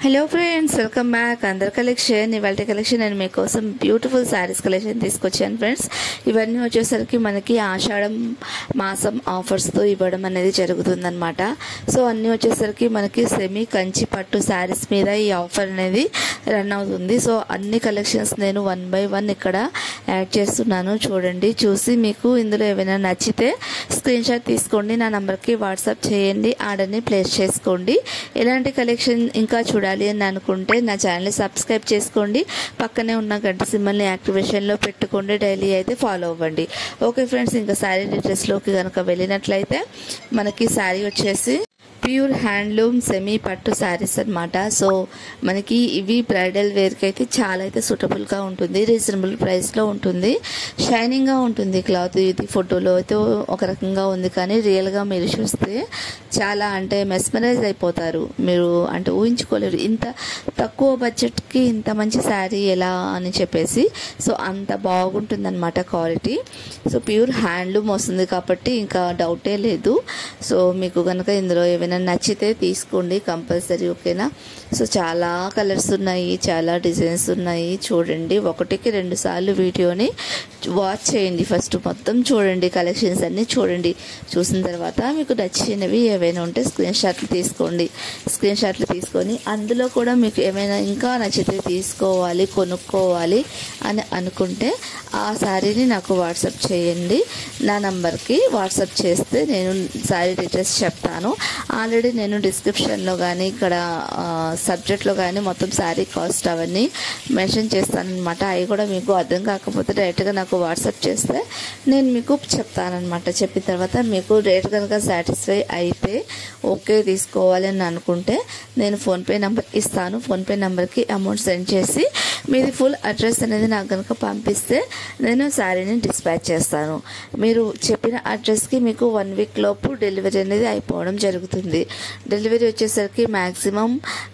hello friends welcome back అందర్ collection ఇవాళ collection నేను మీకోసం బ్యూటిఫుల్ శారీస్ కలెక్షన్ తీసుకొచ్చాను ఫ్రెండ్స్ ఇవన్నీ వచ్చేసరికి మనకి ఆషాఢం మాసం ఆఫర్స్తో ఇవ్వడం అనేది జరుగుతుందన్నమాట సో అన్నీ వచ్చేసరికి మనకి సెమీ కంచి పట్టు శారీస్ మీద ఈ ఆఫర్ అనేది రన్ అవుతుంది సో అన్ని కలెక్షన్స్ నేను వన్ బై వన్ ఇక్కడ యాడ్ చేస్తున్నాను చూడండి చూసి మీకు ఇందులో ఏమైనా నచ్చితే స్క్రీన్ షాట్ తీసుకోండి నా నంబర్కి వాట్సాప్ చేయండి ఆర్డర్ని ప్లేస్ చేసుకోండి ఎలాంటి కలెక్షన్ ఇంకా చూడాలి అని అనుకుంటే నా ఛానల్ని సబ్స్క్రైబ్ చేసుకోండి పక్కనే ఉన్న గంట సింబల్ని యాక్టివేషన్లో పెట్టుకోండి డైలీ అయితే ఫాలో అవ్వండి ఓకే ఫ్రెండ్స్ ఇంకా శారీ డీటెయిల్స్లోకి కనుక వెళ్ళినట్లయితే మనకి శారీ వచ్చేసి ప్యూర్ హ్యాండ్లూమ్ సెమీ పట్టు శారీస్ అనమాట సో మనకి ఇవి బ్రైడల్ వేర్కి అయితే చాలా అయితే సూటబుల్గా ఉంటుంది రీజనబుల్ ప్రైస్లో ఉంటుంది షైనింగ్గా ఉంటుంది క్లాత్ ఇది ఫోటోలో అయితే ఒక రకంగా ఉంది కానీ రియల్గా మీరు చూస్తే చాలా అంటే మెస్మరైజ్ అయిపోతారు మీరు అంటే ఊహించుకోలేరు ఇంత తక్కువ బడ్జెట్కి ఇంత మంచి శారీ ఎలా అని చెప్పేసి సో అంత బాగుంటుంది అనమాట క్వాలిటీ సో ప్యూర్ హ్యాండ్లూమ్ వస్తుంది కాబట్టి ఇంకా డౌటే లేదు సో మీకు కనుక ఇందులో ఏమైనా నచ్చితే తీసుకోండి కంపల్సరీ ఓకేనా సో చాలా కలర్స్ ఉన్నాయి చాలా డిజైన్స్ ఉన్నాయి చూడండి ఒకటికి రెండు సార్లు వీడియోని వాచ్ చేయండి ఫస్ట్ మొత్తం చూడండి కలెక్షన్స్ అన్నీ చూడండి చూసిన తర్వాత మీకు నచ్చినవి ఏవైనా ఉంటే స్క్రీన్ షాట్లు తీసుకోండి స్క్రీన్ షాట్లు తీసుకొని అందులో కూడా మీకు ఏమైనా ఇంకా నచ్చితే తీసుకోవాలి కొనుక్కోవాలి అని అనుకుంటే ఆ శారీని నాకు వాట్సాప్ చేయండి నా నంబర్కి వాట్సాప్ చేస్తే నేను శారీ డీటెయిల్స్ చెప్తాను ఆల్రెడీ నేను డిస్క్రిప్షన్లో కానీ ఇక్కడ సబ్జెక్ట్లో కానీ మొత్తం శారీ కాస్ట్ అవన్నీ మెన్షన్ చేస్తానన్నమాట అవి కూడా మీకు అర్థం కాకపోతే డైరెక్ట్గా నాకు వాట్సాప్ చేస్తే నేను మీకు చెప్తానమాట చెప్పిన తర్వాత మీకు రేట్ కనుక సాటిస్ఫై అయితే ఓకే తీసుకోవాలి అని అనుకుంటే నేను ఫోన్పే నెంబర్ ఇస్తాను ఫోన్పే నెంబర్కి అమౌంట్ సెండ్ చేసి మీది ఫుల్ అడ్రస్ అనేది నాకు కనుక పంపిస్తే నేను శారీని డిస్పాచ్ చేస్తాను మీరు చెప్పిన అడ్రస్కి మీకు వన్ వీక్ లోపు డెలివరీ అనేది అయిపోవడం జరుగుతుంది డెలివరీ వచ్చేసరికి మ్యాక్సిమం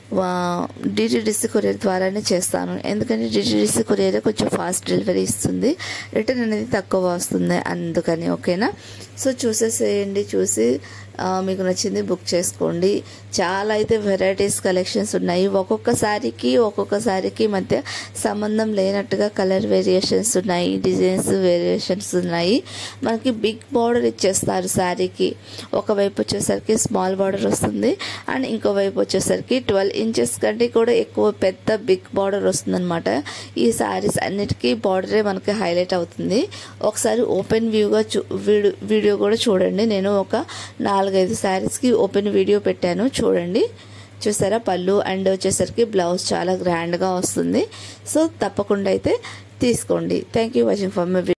డిటిడిసి కొరియర్ ద్వారానే చేస్తాను ఎందుకంటే డిటిడిసి కొరియర్ కొంచెం ఫాస్ట్ డెలివరీ ఇస్తుంది రిటర్న్ అనేది తక్కువ వస్తుంది అందుకని ఓకేనా సో చూసేసేయండి చూసి మీకు నచ్చింది బుక్ చేసుకోండి చాలా అయితే వెరైటీస్ కలెక్షన్స్ ఉన్నాయి ఒక్కొక్క శారీకి ఒక్కొక్క శారీకి మధ్య సంబంధం లేనట్టుగా కలర్ వేరియేషన్స్ ఉన్నాయి డిజైన్స్ వేరియేషన్స్ ఉన్నాయి మనకి బిగ్ బార్డర్ ఇచ్చేస్తారు శారీకి ఒకవైపు వచ్చేసరికి స్మాల్ బార్డర్ వస్తుంది అండ్ ఇంకో వైపు వచ్చేసరికి ట్వెల్వ్ ఇంచెస్ కంటే కూడా ఎక్కువ పెద్ద బిగ్ బార్డర్ వస్తుందన్నమాట ఈ శారీస్ అన్నిటికీ బార్డరే మనకి హైలైట్ అవుతుంది ఒకసారి ఓపెన్ వ్యూగా చూ వీడియో కూడా చూడండి నేను ఒక నాలుగైదు శారీస్కి ఓపెన్ వీడియో పెట్టాను చూడండి చూసారా పళ్ళు అండ్ వచ్చేసరికి బ్లౌజ్ చాలా గ్రాండ్గా వస్తుంది సో తప్పకుండా అయితే తీసుకోండి thank you watching for my